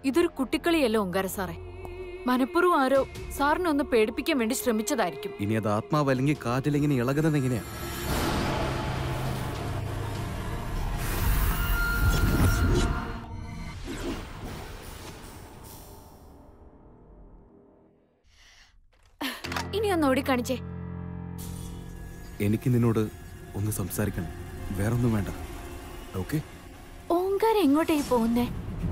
ഇതൊരു കുട്ടിക്കളിയല്ല ഓങ്കാര സാറേ മനഃപൂർവ്വം ആരോ സാറിനെ ഒന്ന് പേടിപ്പിക്കാൻ വേണ്ടി ശ്രമിച്ചതായിരിക്കും ഇനി അത് ആത്മാവ് അല്ലെങ്കിൽ കാറ്റിലിങ്ങനെ ഇളകുന്നത് എങ്ങനെയാ ഇനി ഒന്ന് ഓടിക്കാണിച്ചേ എനിക്ക് നിന്നോട് ഒന്ന് സംസാരിക്കണം വേറൊന്നും വേണ്ട ഓക്കെ ഓങ്കാര എങ്ങോട്ടേ പോകുന്നേ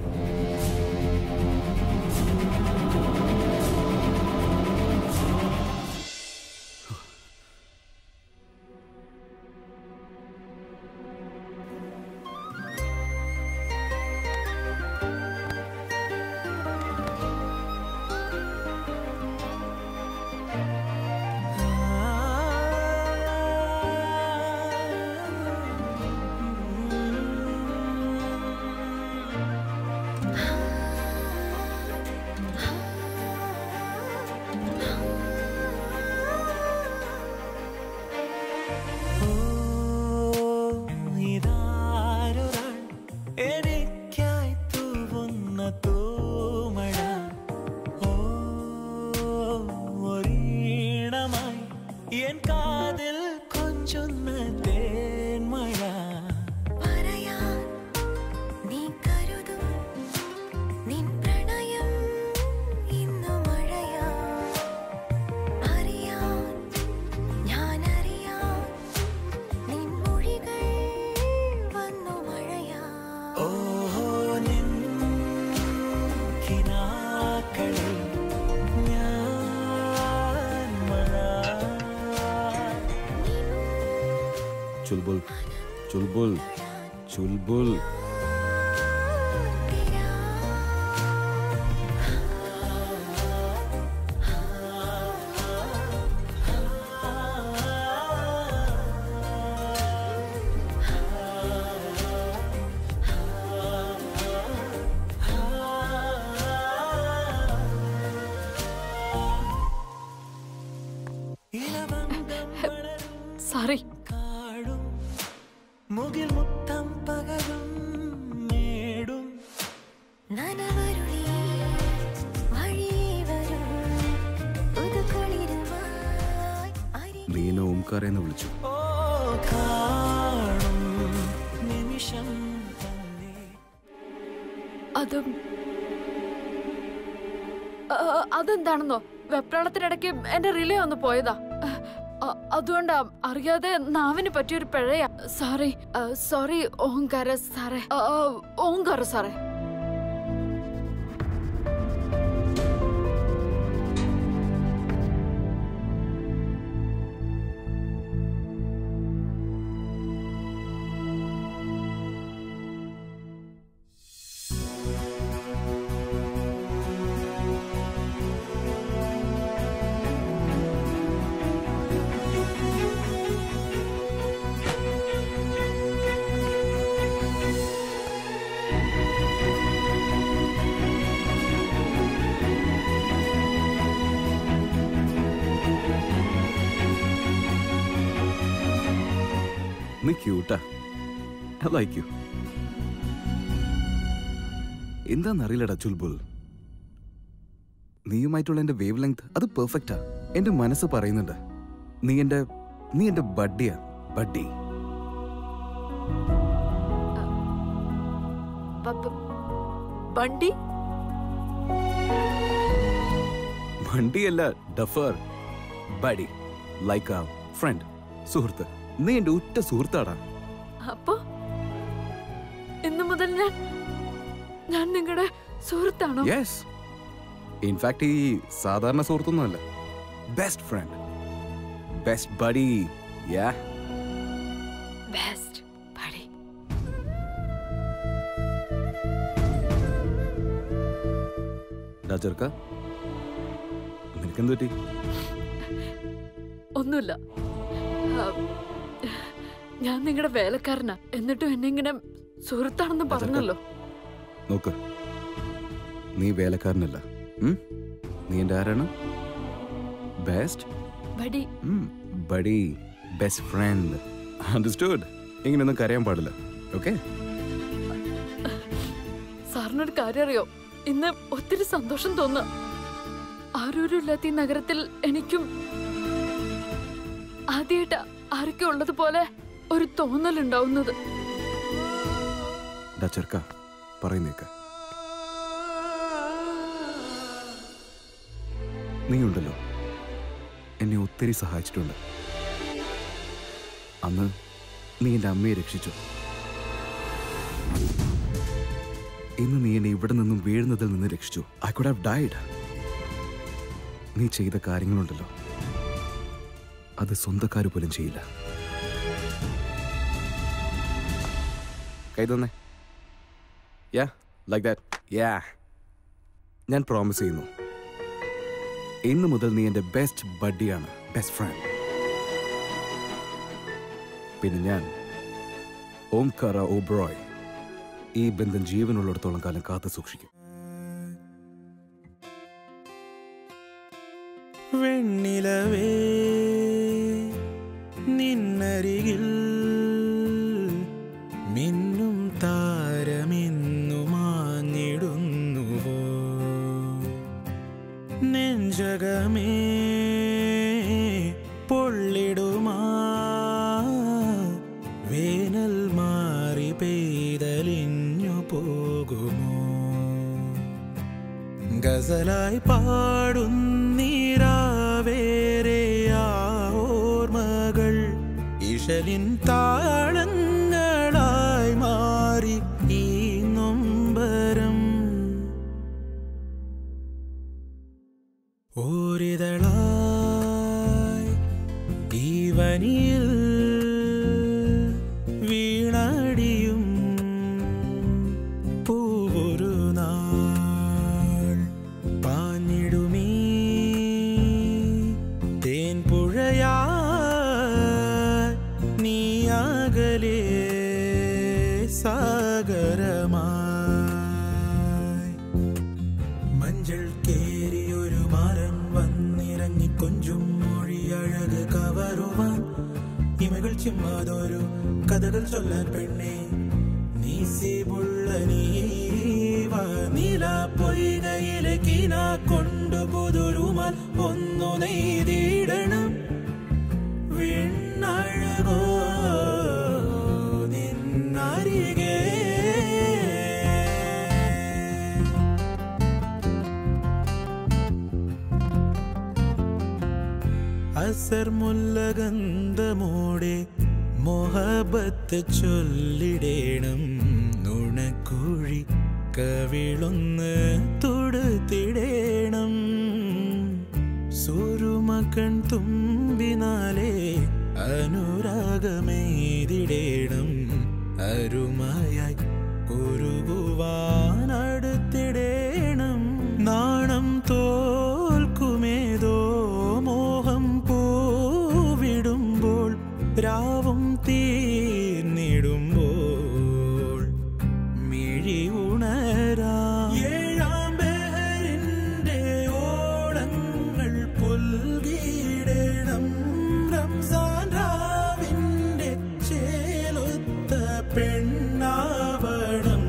ഇതാരൊരാൾ എനിക്കായി തൂവുന്ന തൂമഴ ഓ ഒരീണമായി എൻ കാതിൽ കൊഞ്ചുന്ന തേന്മഴ പറയാൻ നീ കരുതും നിൻ പ്രണയം ഇന്നു മഴയാ അറിയാൻ ഞാൻ അറിയാൻ നിൻ മൊഴികൾ വന്നു മഴയാ ഓഹോ നിൻ കിനാക്കളിൽ ഞാൻ മഴ ചുൽബുൽ ചുൽബുൽ ചുൽബുൽ ഇലവങ്കം വളരും സാറി കാടും മുകിൽ മുത്തം പകലും നേടും നനവരുളി വഴി വരും പുതുക്കുളിരുമായി അരി നീ എന്നെ ഓംകാരെന്ന് വിളിച്ചു ഓ കാണും നിമിഷം തന്നെ അതും ആ, അതെന്താണെന്നോ വെപ്രാളത്തിനിടയ്ക്ക് എന്റെ റിലേ ഒന്ന് പോയതാ ആ, അതുകൊണ്ടാ അറിയാതെ നാവിന് പറ്റിയൊരു പിഴയാ സോറി സോറി ഓങ്കാര സാറേ ആ, ആ, ഓങ്കാര സാറേ നീ ക്യൂട്ടാ ഐ ലൈക്ക് യു എന്താന്നറിയില്ലടാ ചുൽബുൽ നീയുമായിട്ടുള്ള എന്റെ വേവ് ലെങ്ത് അത് പെർഫെക്റ്റാ എന്റെ മനസ്സ് പറയുന്നുണ്ട് നീ എന്റെ നീ എന്റെ ബഡ്ഡിയാ ബഡ്ഡി ബ- ബ- ബണ്ടി വണ്ടിയല്ല ഡഫർ ബഡി ലൈക്ക് ആ ഫ്രണ്ട് സുഹൃത്ത് നീ എന്റെ ഉറ്റ സുഹൃത്താടാ അപ്പോ ഇന്നു മുതൽ ഞാൻ ഞാൻ നിങ്ങളുടെ സുഹൃത്താണോ യെസ് ഇൻഫാക്ട് ഈ സാധാരണ സുഹൃത്തൊന്നുമല്ല ബെസ്റ്റ് ഫ്രണ്ട് ബെസ്റ്റ് ബഡി യാ ബെസ്റ്റ് പടി ഡാ ചെറുക്ക നിനക്കെന്ത് പറ്റി ഒന്നുമില്ല ആ, ഞാൻ നിങ്ങളുടെ വേലക്കാരനാ എന്നിട്ടും എന്നെ ഇങ്ങനെ സുഹൃത്താണെന്ന് പറഞ്ഞല്ലോ നോക്ക് നീ വേലക്കാരനല്ല ഉം? നീ എന്റെ ആരാണ് best buddy buddy best friend understood ഇങ്ങനെയൊന്നും കരയാൻ പാടില്ല ഓക്കെ സാറിനൊരു കാര്യം അറിയോ ഇന്ന് ഒത്തിരി സന്തോഷം തോന്നുക ആരോരും ഇല്ലാത്ത ഈ നഗരത്തിൽ എനിക്കും ആദ്യമായിട്ട് ആരൊക്കെ ഉള്ളതുപോലെ ഒരു തോന്നലുണ്ടാവുന്നത് ഡാ ചെറുക്ക പറയുന്നേക്ക നീ ഉണ്ടല്ലോ എന്നെ ഒത്തിരി സഹായിച്ചിട്ടുണ്ട് അന്ന് നീ എൻ്റെ അമ്മയെ രക്ഷിച്ചു ഇന്ന് നീ എന്നെ ഇവിടെ നിന്നും വീഴുന്നതിൽ നിന്ന് രക്ഷിച്ചു ഐ കുഡ് ഹാവ് ഡൈഡ് നീ ചെയ്ത കാര്യങ്ങളുണ്ടല്ലോ അത് സ്വന്തക്കാർ പോലും ചെയ്യില്ല കൈ തന്നെ യാ ലൈക്ക് ദാറ്റ് യാ ഞാൻ പ്രോമിസ് ചെയ്യുന്നു ഇന്ന് മുതൽ നീ എൻ്റെ ബെസ്റ്റ് ബഡ്ഡിയാണ് ബെസ്റ്റ് ഫ്രണ്ട് പിന്നെ ഞാൻ ഓംകാര ഓബ്രോയ് ഈ ബന്ധം ജീവനുള്ളിടത്തോളം കാലം കാത്തു സൂക്ഷിക്കും വെണ്ണിലവേ നിന്നരികിൽ മിന്നും താരമിന്നു മാഞ്ഞിടുന്നുവോ നെഞ്ചകമേ പൊള്ളിടുമാ വേനൽ മാറി പെയ്തലിഞ്ഞു പോകുമോ ഗസലായി പാടുന്നീരാവേറെ ആ ഓർമ്മകൾ ഇഷലിൻ താളങ്ങളായി മാറി ഈ നൊമ്പരം ഓരിതളായി ഈ വനിയിൽ വീണടിയും പൂവൊരു നാൾ പാഞ്ഞിടുമീ തേൻ പുഴയാ നീയാകലേ സാഗരമായി മഞ്ചൾ കേറിയൊരു മാരൻ വന്നിറങ്ങി കൊഞ്ചും മൊഴി അഴക് കവറുവാൻ ഇമകൾ ചിമ്മാതൊരു കഥകൾ ചൊല്ലാൻ പെണ്ണെ നീസിബുള്ള നീവ നില പൊയ്കയിലെ കിന കൊണ്ടു പുതുരുമാൽ ഒന്നു നെയ്തിടണം വിണ്ണഴകോ നിന്നരികെ അസർ മുല്ലഗന്ധമോടെ മൊഹബത്ത് ചൊല്ലിടേണം നുണക്കുഴി കവിളൊന്ന് തൊടുത്തിടേണം സുരുമക്കൺ തുമ്പിനാലേ അനുരാഗമെയ്തിടേണം അരുമയായി കുരുകുവാനടുത്തിടേണം നാണം തോൽക്കുമേതോ മോഹം പൂവിടുമ്പോൾ രാവും തീർന്നിടുമ്പോൾ മിഴി ഉണരാ ഏഴാം ബഹറിന്റെ ഓളങ്ങൾ പുൽകിടണം റംസാൻ രാവിന്റെ ചേലൊത്ത പെണ്ണാവണം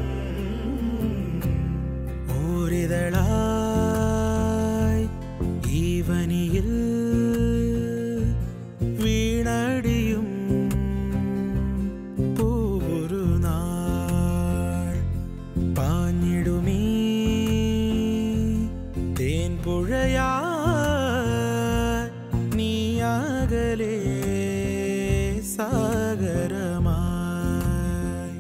ഓരിതളായി ഈ വനിയിൽ വീണടിയും പൂവൊരു നാൾ പാഞ്ഞിടുമീ തേൻ പുഴയാ നീയാകലേ സാഗരമായി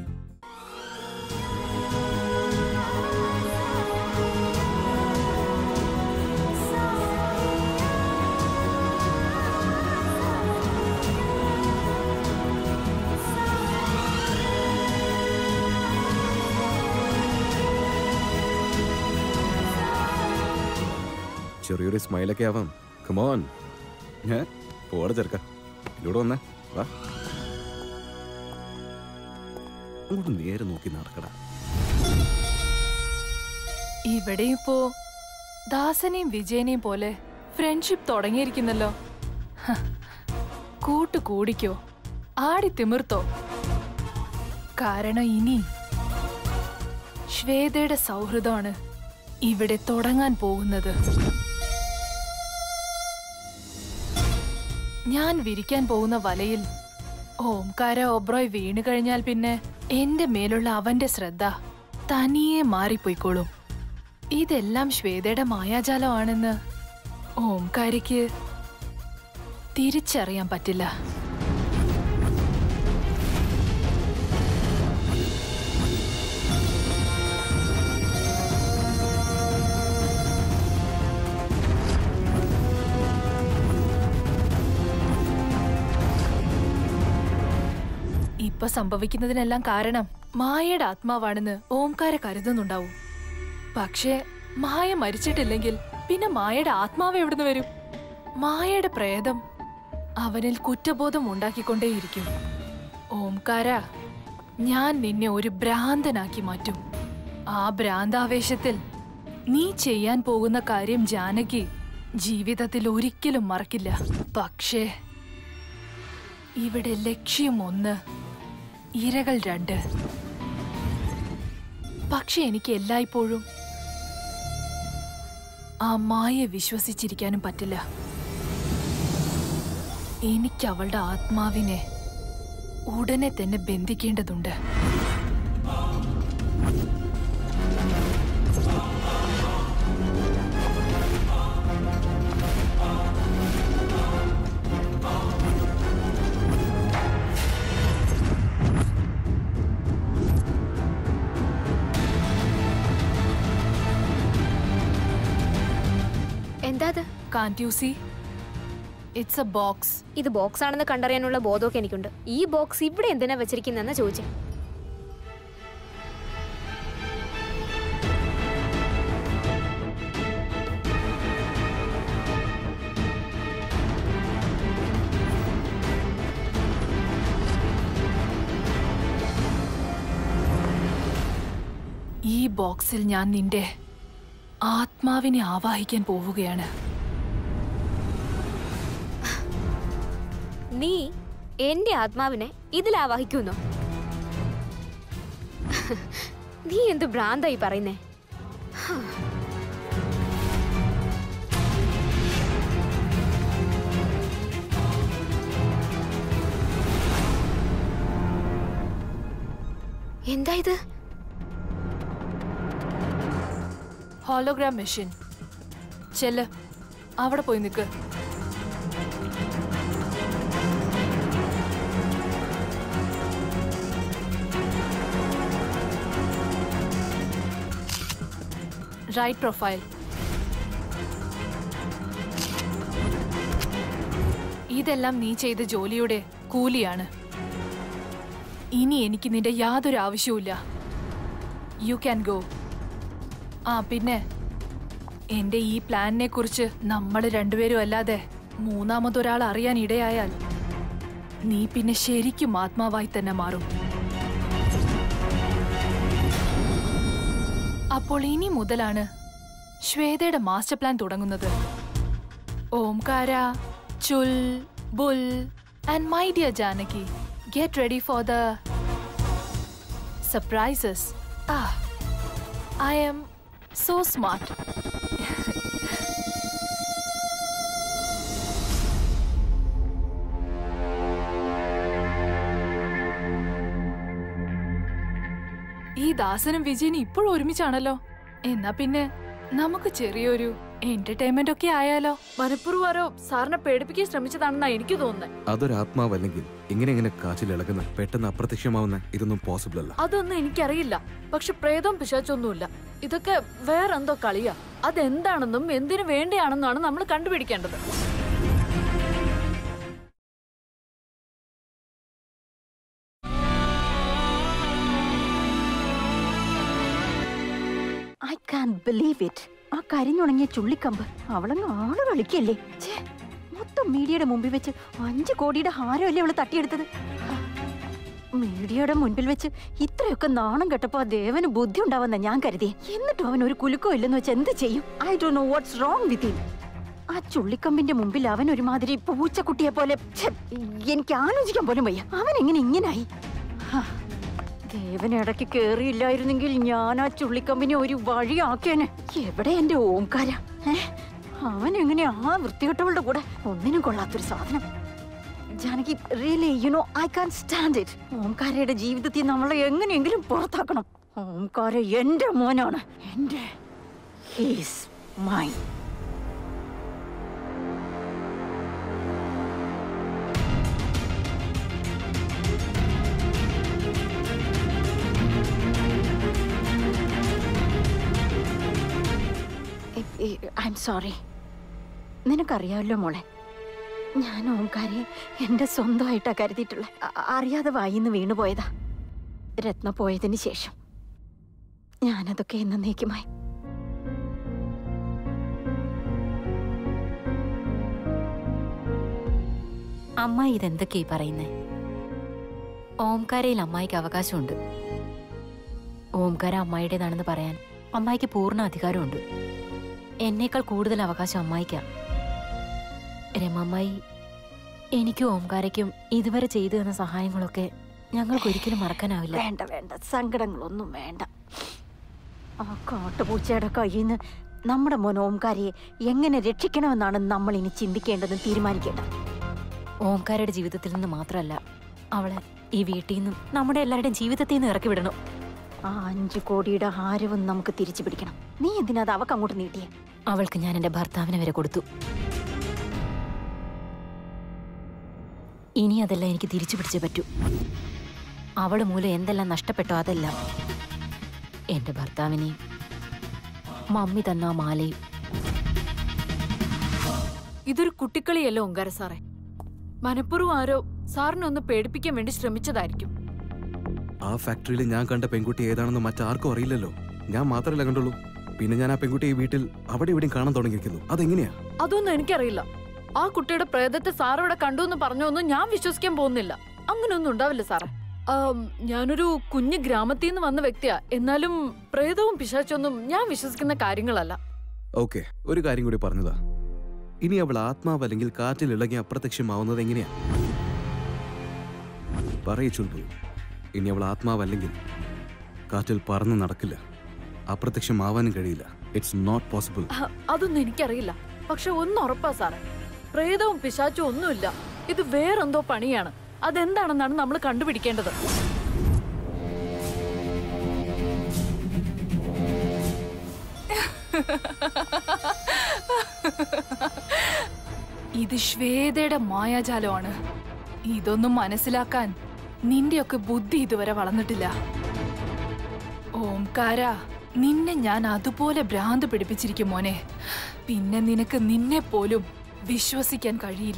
ചെറിയൊരു സ്മൈലൊക്കെ ആവാം കമോൺ ഞാൻ പോടെ ചെറുക്ക ഇവിടെ വന്നേ വാ അങ്ങോട്ട് നേരെ നോക്കി നടക്കടാ ഇവിടെ ഇപ്പോ ദാസനെയും വിജയനെയും പോലെ ഫ്രണ്ട്ഷിപ്പ് തുടങ്ങിയിരിക്കുന്നല്ലോ ഹ, കൂട്ട് കൂടിക്കോ ആടി തിമിർത്തോ കാരണം ഇനി ശ്വേതയുടെ സൗഹൃദമാണ് ഇവിടെ തുടങ്ങാൻ പോകുന്നത് ഞാൻ വിരിക്കാൻ പോകുന്ന വലയിൽ ഓംകാര ഒബ്രോയ് വീണു കഴിഞ്ഞാൽ പിന്നെ എന്റെ മേലുള്ള അവന്റെ ശ്രദ്ധ തനിയെ മാറിപ്പോയിക്കോളും ഇതെല്ലാം ശ്വേതയുടെ മായാജാലമാണെന്ന് ഓംകാരിക്ക് തിരിച്ചറിയാൻ പറ്റില്ല ഇപ്പൊ സംഭവിക്കുന്നതിനെല്ലാം കാരണം മായയുടെ ആത്മാവാണെന്ന് ഓംകാര കരുതുന്നുണ്ടാവും പക്ഷേ മായ മരിച്ചിട്ടില്ലെങ്കിൽ പിന്നെ മായയുടെ ആത്മാവ് എവിടുന്ന് വരും മായയുടെ പ്രേതം അവനിൽ കുറ്റബോധം ഉണ്ടാക്കിക്കൊണ്ടേയിരിക്കും ഓംകാര ഞാൻ നിന്നെ ഒരു ഭ്രാന്തനാക്കി മാറ്റും ആ ഭ്രാന്താവേശത്തിൽ നീ ചെയ്യാൻ പോകുന്ന കാര്യം ജാനകി ജീവിതത്തിൽ ഒരിക്കലും മറക്കില്ല പക്ഷേ ഇവിടെ ലക്ഷ്യം ഒന്ന് ഇരകൾ രണ്ട് പക്ഷെ എനിക്ക് എല്ലായ്പ്പോഴും ആ മായെ വിശ്വസിച്ചിരിക്കാനും പറ്റില്ല എനിക്ക് അവളുടെ ആത്മാവിനെ ഉടനെ തന്നെ ബന്ധിക്കേണ്ടതുണ്ട് എന്താ അത് can't you see it's a box ഇത് ബോക്സ് ആണെന്ന് കണ്ടറിയാനുള്ള ബോധമൊക്കെ എനിക്കുണ്ട് ഈ ബോക്സ് ഇവിടെ എന്തിനാ വെച്ചിരിക്കുന്നെന്ന് ചോദിച്ചേ ഈ ബോക്സിൽ ഞാൻ നിന്റെ ആത്മാവിനെ ആവാഹിക്കാൻ പോവുകയാണ് നീ എന്റെ ആത്മാവിനെ ഇതിൽ ആവാഹിക്കുന്നോ നീ എന്ത് ഭ്രാന്തായി പറയുന്നേ എന്താ ഇത് ഹോളോഗ്രാം മെഷീൻ ചെല്ല് അവിടെ പോയി നിൽക്ക് റൈറ്റ് പ്രൊഫൈൽ ഇതെല്ലാം നീ ചെയ്ത ജോലിയുടെ കൂലിയാണ് ഇനി എനിക്ക് നിന്റെ യാതൊരു ആവശ്യവുമില്ല യു ക്യാൻ ഗോ ആ പിന്നെ എന്റെ ഈ പ്ലാനിനെ കുറിച്ച് നമ്മൾ രണ്ടുപേരും അല്ലാതെ മൂന്നാമതൊരാൾ അറിയാൻ ഇടയായാൽ നീ പിന്നെ ശരിക്കും ആത്മാവായി തന്നെ മാറും അപ്പോൾ ഇനി മുതലാണ് ശ്വേതയുടെ മാസ്റ്റർ പ്ലാൻ തുടങ്ങുന്നത് Omkara Chulbul and my dear Janaki get ready for the surprises ah I am so smart. ഈ ദാസനും വിജയനും ഇപ്പോഴും ഒരുമിച്ചാണല്ലോ എന്നാ പിന്നെ നമുക്ക് ചെറിയൊരു എന്റർടൈൻമെന്റ് ഒക്കെ ആയാലോ മനഃപൂർവ്വം ആരോ സാറിനെ പേടിപ്പിക്കാൻ ശ്രമിച്ചതാണെന്നാ എനിക്ക് തോന്നുന്നത് അതൊരു ആത്മാവല്ലെങ്കിൽ ഇങ്ങനെ ഇങ്ങനെ കാച്ചിൽ ഇളകുന്ന പെട്ടെന്ന് അപ്രത്യക്ഷമാവുന്ന ഇതൊന്നും പോസിബിൾ അല്ല അതൊന്നും എനിക്കറിയില്ല പക്ഷെ പ്രേതവും പിശാച്ചൊന്നുമില്ല ഇതൊക്കെ വേറെന്തോ കളിയാ അതെന്താണെന്നും എന്തിനു വേണ്ടിയാണെന്നാണ് നമ്മൾ കണ്ടുപിടിക്കേണ്ടത് ഐ കാൻ ബിലീവ് ഇറ്റ് ആ കരിഞ്ഞുണങ്ങിയ ചുള്ളിക്കമ്പ് അവളങ്ങ് ആള് കളിക്കല്ലേ ഛേ, മൊത്തം മീഡിയയുടെ മുമ്പിൽ വെച്ച് അഞ്ചു കോടിയുടെ ഹാരമല്ലേ അവള് തട്ടിയെടുത്തത് മീഡിയയുടെ മുൻപിൽ വെച്ച് ഇത്രയൊക്കെ നാണം കെട്ടപ്പോ ആ ദേവന് ബുദ്ധി ഉണ്ടാവുന്ന ഞാൻ കരുതി എന്നിട്ടും അവൻ ഒരു കുലുക്കോ ഇല്ലെന്ന് വെച്ച് എന്ത് ചെയ്യും I do know what's wrong with him ആ ചുള്ളിക്കമ്പിന്റെ മുമ്പിൽ അവൻ ഒരുമാതിരി പൂച്ചക്കുട്ടിയെ പോലെ ഛെ, എനിക്ക് ആലോചിക്കാൻ പോലും വയ്യ അവൻ എങ്ങനെ ഇങ്ങനായി ഹാ, ദേവൻ ഇടയ്ക്ക് കേറിയില്ലായിരുന്നെങ്കിൽ ഞാൻ ആ ചുള്ളിക്കമ്പിനെ ഒരു വഴിയാക്കിയേനെ എവിടെ എന്റെ ഓംകാര ഏ? അവൻ എങ്ങനെയാ ആ വൃത്തികെട്ടവളുടെ കൂടെ ഒന്നിനും കൊള്ളാത്തൊരു സാധനം Janaki really you know I can stand it ഓംകാരയുടെ ജീവിതത്തിൽ നമ്മളെ എങ്ങനെയെങ്കിലും പുറത്താക്കണം ഓംകാര എന്റെ മോനാണ് എന്റെ he's mine I am sorry നിനക്കറിയാമല്ലോ മോളെ ഞാൻ ഓംകാരിയെ എന്റെ സ്വന്തമായിട്ടാ കരുതിയിട്ടുള്ളത് അ- അറിയാതെ വായിന്ന് വീണുപോയതാ രത്ന പോയതിന് ശേഷം ഞാനതൊക്കെ എന്നേക്കുമായി അമ്മ ഇതെന്തൊക്കെയായി പറയുന്നേ ഓംകാരയിൽ അമ്മായിക്ക് അവകാശമുണ്ട് ഓംകാര അമ്മായിയുടേതാണെന്ന് പറയാൻ അമ്മായിക്ക് പൂർണ്ണ അധികാരമുണ്ട് എന്നേക്കാൾ കൂടുതൽ അവകാശം അമ്മായിക്കാ രമമ്മായി എനിക്കും ഓംകാരയ്ക്കും ഇതുവരെ ചെയ്തു തന്ന സഹായങ്ങളൊക്കെ ഞങ്ങൾക്ക് ഒരിക്കലും മറക്കാനാവില്ല വേണ്ട വേണ്ട സങ്കടങ്ങളൊന്നും വേണ്ട ആ കാട്ടുപൂച്ചയുടെ കയ്യിൽ നിന്ന് നമ്മുടെ മോൻ ഓംകാരിയെ എങ്ങനെ രക്ഷിക്കണമെന്നാണ് നമ്മൾ ഇനി ചിന്തിക്കേണ്ടതും തീരുമാനിക്കേണ്ടത് ഓംകാരയുടെ ജീവിതത്തിൽ നിന്ന് മാത്രമല്ല അവളെ ഈ വീട്ടിൽ നിന്നും നമ്മുടെ എല്ലാവരുടെയും ജീവിതത്തിൽ നിന്ന് ഇറക്കി വിടണം ആ അഞ്ചു കോടിയുടെ ഹാരവും നമുക്ക് തിരിച്ചു പിടിക്കണം നീ എന്തിനാ അത് അവക്ക് അങ്ങോട്ട് നീട്ടിയേ അവൾക്ക് ഞാൻ എൻ്റെ ഭർത്താവിനെ വരെ കൊടുത്തു ഇനി അതെല്ലാം എനിക്ക് തിരിച്ചു പിടിച്ചേ പറ്റൂ അവൾ മൂലം എന്തെല്ലാം നഷ്ടപ്പെട്ടോ അതെല്ലാം എൻ്റെ ഭർത്താവിനെയും മമ്മി തന്ന ആ മാലയും ഇതൊരു കുട്ടിക്കളിയല്ല ഓങ്കാര സാറേ മനഃപൂർവ്വം ആരോ സാറിനെ ഒന്ന് പേടിപ്പിക്കാൻ വേണ്ടി ശ്രമിച്ചതായിരിക്കും ആ ഫാക്ടറിയിൽ ഞാൻ കണ്ട പെൺകുട്ടി ഏതാണെന്ന് മറ്റാർക്കും അറിയില്ലല്ലോ ഞാൻ മാത്രമല്ല കണ്ടുള്ളൂ പിന്നെ ഞാൻ ആ പെൺകുട്ടിയെ ഈ വീട്ടിൽ അവിടെ ഇവിടെയും കാണാൻ തുടങ്ങിയിരിക്കുന്നു അതെങ്ങനെയാ അതൊന്നും എനിക്കറിയില്ല ആ കുട്ടിയുടെ പ്രേതത്തെ സാർ ഇവിടെ കണ്ടു എന്ന് പറഞ്ഞൊന്നും ഞാൻ വിശ്വസിക്കാൻ പോകുന്നില്ല അങ്ങനെയൊന്നും ഉണ്ടാവില്ല സാറേ ആം, ഞാനൊരു കുഞ്ഞു ഗ്രാമത്തിൽ നിന്ന് വന്ന വ്യക്തിയാ എന്നാലും പ്രേതവും പിശാച്ചൊന്നും ഞാൻ വിശ്വസിക്കുന്ന കാര്യങ്ങളല്ല ഓക്കെ ഒരു കാര്യം കൂടി പറഞ്ഞതാ ഇനി അവൾ ആത്മാവ് അല്ലെങ്കിൽ കാറ്റിൽ ഇളകി അപ്രത്യക്ഷമാവുന്നത് എങ്ങനെയാ പറയൂ ചുൽബു ഇനി അവൾ ആത്മാവല്ലെങ്കിൽ കാറ്റിൽ പറന്ന് നടക്കില്ല അപ്രത്യക്ഷമാവാനും കഴിയില്ല ഇറ്റ്സ് നോട്ട് പോസിബിൾ അഹ്, അതൊന്നും എനിക്കറിയില്ല പക്ഷെ ഒന്ന് ഉറപ്പാ സാറേ പ്രേതവും പിശാച്ചും ഒന്നുമില്ല ഇത് വേറെന്തോ പണിയാണ് അതെന്താണെന്നാണ് നമ്മൾ കണ്ടുപിടിക്കേണ്ടത് ഇത് ശ്വേതയുടെ മായാജാലമാണ് ഇതൊന്നും മനസ്സിലാക്കാൻ നിന്റെയൊക്കെ ബുദ്ധി ഇതുവരെ വളർന്നിട്ടില്ല ഓംകാര നിന്നെ ഞാൻ അതുപോലെ ഭ്രാന്ത് പിടിപ്പിച്ചിരിക്കും മോനെ പിന്നെ നിനക്ക് നിന്നെ പോലും വിശ്വസിക്കാൻ കഴിയില്ല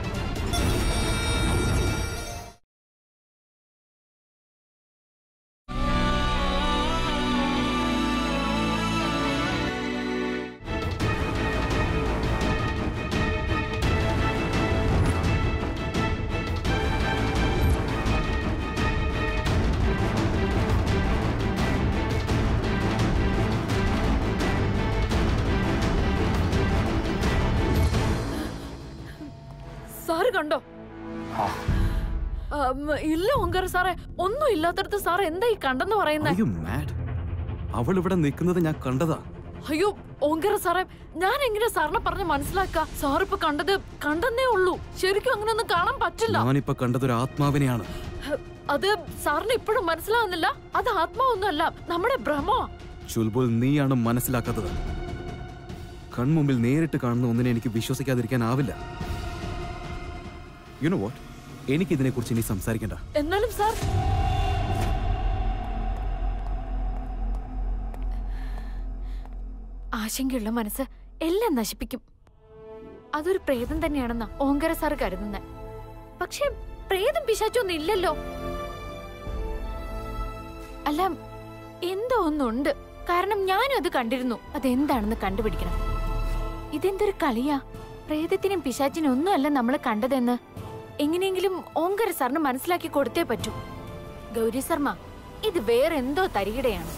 സാറ് കണ്ടോ ആം, ഇല്ല ഓങ്കാര സാറേ ഒന്നും ഇല്ലാത്തടത്ത് സാർ എന്താ ഈ കണ്ടെന്ന് പറയുന്നേ മാഡ് അവൾ ഇവിടെ നിൽക്കുന്നത് ഞാൻ കണ്ടതാ അയ്യോ ഓങ്കര സാറേ ഞാൻ എങ്ങനെ സാറിനെ പറഞ്ഞ് മനസ്സിലാക്ക സാർ ഇപ്പൊ കണ്ടത് കണ്ടെന്നേ ഉള്ളൂ ശരിക്കും അങ്ങനെയൊന്നും കാണാൻ പറ്റില്ല ഞാനിപ്പോ കണ്ടതൊരു ആത്മാവിനെയാണ് ഹ്, അത് സാറിന് ഇപ്പോഴും മനസ്സിലാവുന്നില്ല അത് ആത്മാവൊന്നുമല്ല നമ്മുടെ ഭ്രമോ ചുൽബുൽ നീയാണ് മനസ്സിലാക്കാത്തത് കൺമുമ്പിൽ നേരിട്ട് കാണുന്ന ഒന്നിനെ എനിക്ക് വിശ്വസിക്കാതിരിക്കാനാവില്ല യുനോ വാട്ട് എനിക്ക് ഇതിനെക്കുറിച്ച് ഇനി സംസാരിക്കണ്ട എന്നാലും സാർ ആശങ്കയുള്ള മനസ്സ് എല്ലാം നശിപ്പിക്കും അതൊരു പ്രേതം തന്നെയാണെന്നാ ഓങ്കര സാർ കരുതുന്നത് പക്ഷെ പ്രേതം പിശാച്ചൊന്നും ഇല്ലല്ലോ അല്ല എന്തോ ഒന്നുണ്ട് കാരണം ഞാനും അത് കണ്ടിരുന്നു അതെന്താണെന്ന് കണ്ടുപിടിക്കണം ഇതെന്തൊരു കളിയാ പ്രേതത്തിനും പിശാച്ചിനും ഒന്നുമല്ല നമ്മൾ കണ്ടതെന്ന് എങ്ങനെയെങ്കിലും ഓങ്കര സാറിന് മനസ്സിലാക്കി കൊടുത്തേ പറ്റൂ ഗൗരി ശർമ്മ ഇത് വേറെ എന്തോ തരികിടയാണ്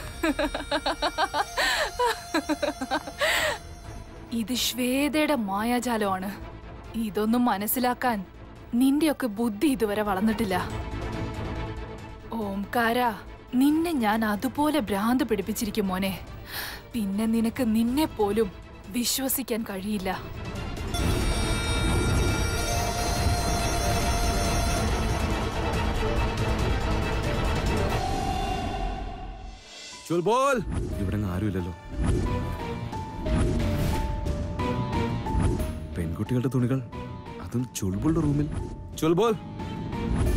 ഇത് ശ്വേതയുടെ മായാജാലമാണ് ഇതൊന്നും മനസ്സിലാക്കാൻ നിന്റെയൊക്കെ ബുദ്ധി ഇതുവരെ വളർന്നിട്ടില്ല ഓംകാര നിന്നെ ഞാൻ അതുപോലെ ഭ്രാന്ത് പിടിപ്പിച്ചിരിക്കും മോനെ പിന്നെ നിനക്ക് നിന്നെ പോലും വിശ്വസിക്കാൻ കഴിയില്ല ചുൽബോൾ ഇവിടെ ആരുമില്ലല്ലോ പെൺകുട്ടികളുടെ തുണികൾ അതും ചുൾബുളുടെ റൂമിൽ ചുൽബോൾ